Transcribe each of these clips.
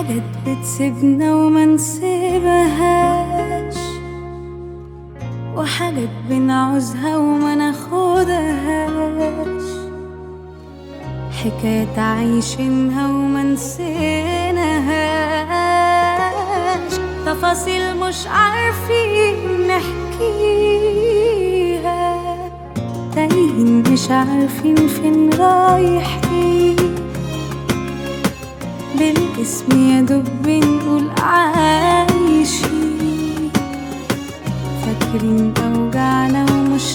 حاجات بتسيبنا وما نسيبهاش وحاجات بنعوزها وما ناخدهاش حكايات عايشينها وما نسيناهاش تفاصيل مش عارفين نحكيها تايهين مش عارفين فين رايحين بالاسم يا دوب بنقول عايشين فاكرين أوجعنا ومش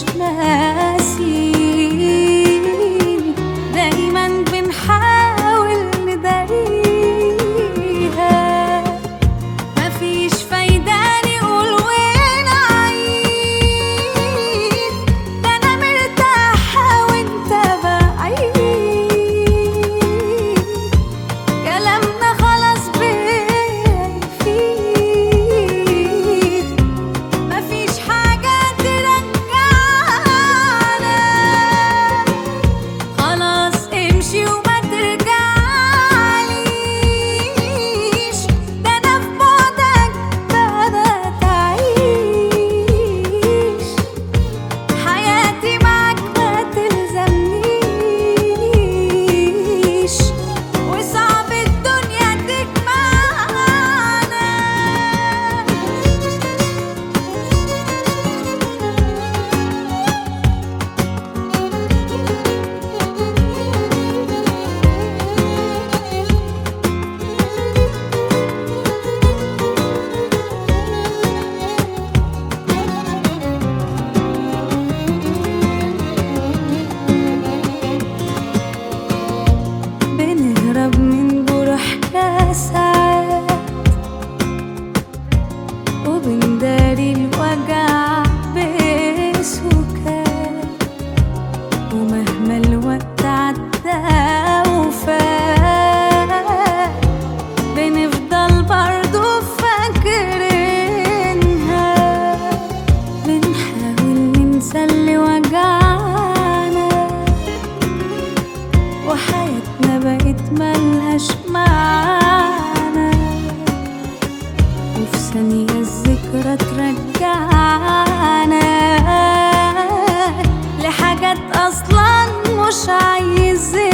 ناسين دايما بنحاول نداريها مفيش فايدة نقول ونعيد ده أنا مرتاحة وأنت بعيد كلامنا خلاص بيفيد مفيش حاجة ترجعنا خلاص امشي وما ترجعليش ده أنا في بعدك بدأت أعيش حياتي معاك ما تلزمنيش وصعب الدنيا تجمعنا بنهرب من جروحنا ساعات وبنداري الوجع بسكات ومهما الوقت عدى وفات بنفضل برضو فاكرينها بنحاول ننسى اللي وجعنا وحياتنا بقت ملهاش معنى وفي ثانية الذكرى ترجعنا لحاجات أصلا مش عايزين